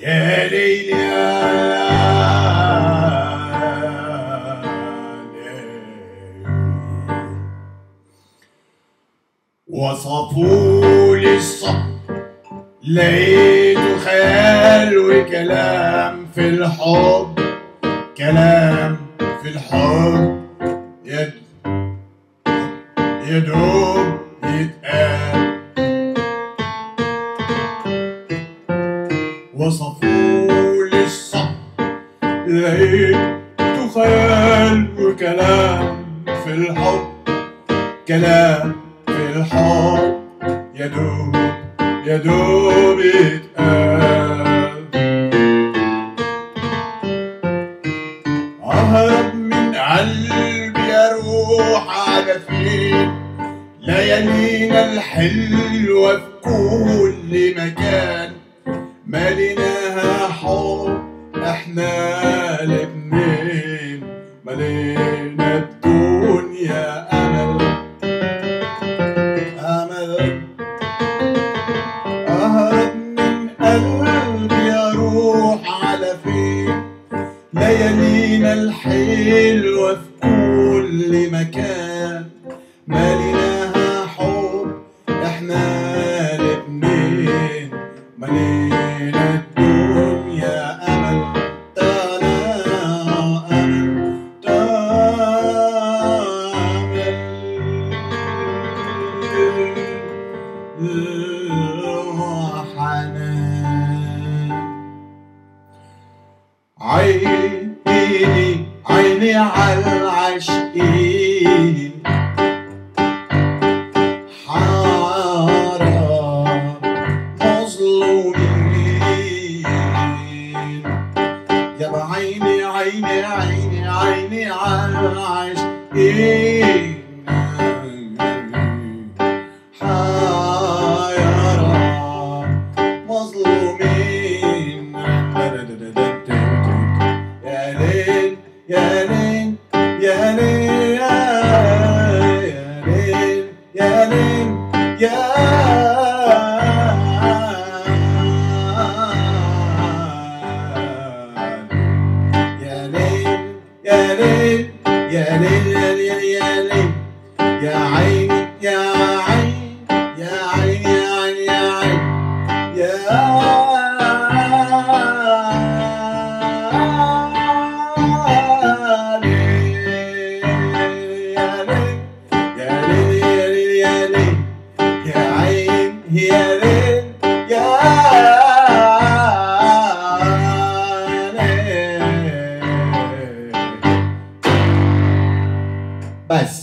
يا ليل يا ليل وصفوا لي الصبر لقيته خيال وكلام في الحب كلام في الحب يد يدوب يتقال وصفوا لي الصبر لقيته خيال وكلام في الحب كلام في الحب يدوب يدوب يتقال أهرب من قلبي أروح على فين ليالينا الحلوة في كل مكان ماليناها حب احنا الاتنين مالينا الدنيا امل امل اهرب من قلبي اروح على فين ليالينا الحلوة في كل مكان ماليناها حب احنا الاتنين مالينا الدنيا امل تانا امل تامل وحنان عيني عيني على العاشقين حارة مظلومين يا بعيني عيني عيني عيني على العاشقين حيرة مظلومين يا ليل يا ليل يا ليل يا ليل يا ليل يا يا ليل يا ليل يا ليل يا ليل يا ليل يا عيني يا عين يا عين يا عين يا عين يا ليل يا ليل يا ليل يا ليل يا عين يا ليل يا ليل بس